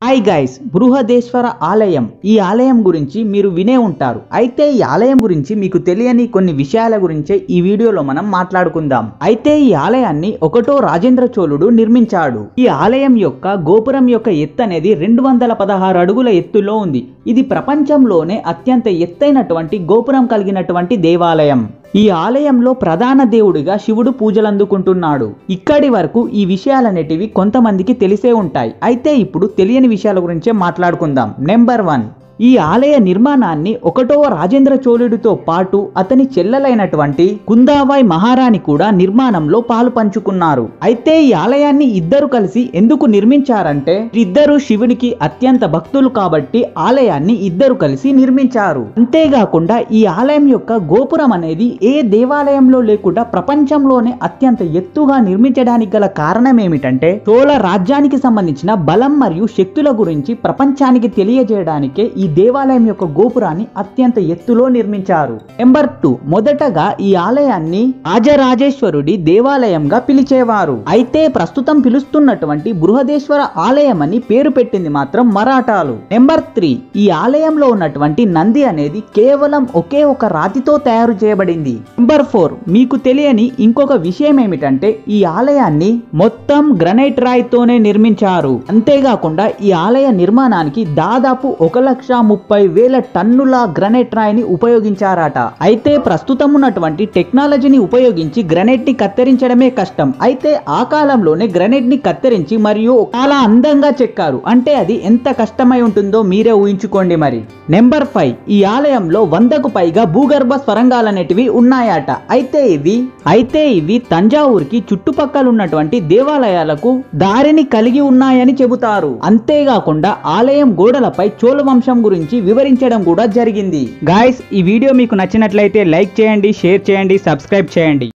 hi guys Brihadeeswara ఆలయం ఈ ఆలయం గురించి మీరు వినే ఉంటారు అయితే ఈ ఆలయం గురించి మీకు తెలియని కొన్ని విషయాల గురించే ఈ వీడియోలో మనం మాట్లాడుకుందాం అయితే ఈ ఆలయాన్ని ఒకటో రాజేంద్ర చోళుడు నిర్మించాడు ఈ ఆలయం యొక్క గోపురం యొక్క ఎత్తు అనేది రెండు వందల పదహారు అడుగుల ఎత్తులో ఉంది ఇది ప్రపంచంలోనే అత్యంత ఎత్తైనటువంటి గోపురం కలిగినటువంటి దేవాలయం ఈ ఆలయంలో ప్రధాన దేవుడిగా శివుడు పూజలందుకుంటున్నాడు ఇక్కడి వరకు ఈ విషయాలనేటివి కొంతమందికి తెలిసే ఉంటాయి అయితే ఇప్పుడు తెలియని విషయాల గురించే మాట్లాడుకుందాం నెంబర్ వన్ ఈ ఆలయ నిర్మాణాన్ని ఒకటవ రాజేంద్ర చోళుడితో పాటు అతని చెల్లెలైనటువంటి కుందాబాయ్ మహారాణి కూడా నిర్మాణంలో పాలు పంచుకున్నారు అయితే ఈ ఆలయాన్ని ఇద్దరు కలిసి ఎందుకు నిర్మించారంటే ఇద్దరు శివునికి అత్యంత భక్తులు కాబట్టి ఆలయాన్ని ఇద్దరు కలిసి నిర్మించారు అంతేకాకుండా ఈ ఆలయం యొక్క గోపురం అనేది ఏ దేవాలయంలో లేకుండా ప్రపంచంలోనే అత్యంత ఎత్తుగా నిర్మించడానికి గల కారణం ఏమిటంటే చోళ రాజ్యానికి సంబంధించిన బలం మరియు శక్తుల గురించి ప్రపంచానికి తెలియజేయడానికే ఈ దేవాలయం యొక్క గోపురాన్ని అత్యంత ఎత్తులో నిర్మించారు నెంబర్ టూ మొదటగా ఈ ఆలయాన్ని రాజరాజేశ్వరుడి దేవాలయంగా పిలిచేవారు అయితే ప్రస్తుతం పిలుస్తున్నటువంటి బృహదేశ్వర ఆలయం అని పేరు పెట్టింది మాత్రం మరాఠాలు నెంబర్ త్రీ ఈ ఆలయంలో ఉన్నటువంటి నంది అనేది కేవలం ఒకే ఒక రాతితో తయారు చేయబడింది నెంబర్ ఫోర్ మీకు తెలియని ఇంకొక విషయం ఏమిటంటే ఈ ఆలయాన్ని మొత్తం గ్రనైట్ రాయితోనే నిర్మించారు అంతేకాకుండా ఈ ఆలయ నిర్మాణానికి దాదాపు ఒక లక్ష ముప్పై వేల టన్నుల గ్రనైట్ రాయిని ఉపయోగించారట అయితే ప్రస్తుతం ఉన్నటువంటి టెక్నాలజీని ఉపయోగించి గ్రనైట్ ని కత్తిరించడమే కష్టం అయితే ఆ కాలంలోనే గ్రనైట్ ని కత్తిరించి మరియు చాలా అందంగా చెక్కారు అంటే అది ఎంత కష్టమై ఉంటుందో మీరే ఊహించుకోండి మరి నెంబర్ ఫైవ్ ఈ ఆలయంలో వందకు పైగా భూగర్భ స్వరంగాలు అనేటివి ఉన్నాయట అయితే ఇవి అయితే ఇవి తంజావూరుకి చుట్టుపక్కల ఉన్నటువంటి దేవాలయాలకు దారిని కలిగి ఉన్నాయని చెబుతారు అంతేకాకుండా ఆలయం గోడలపై చోళ వంశం గురించి వివరించడం కూడా జరిగింది గాయస్ ఈ వీడియో మీకు నచ్చినట్లయితే లైక్ చేయండి షేర్ చేయండి సబ్స్క్రైబ్ చేయండి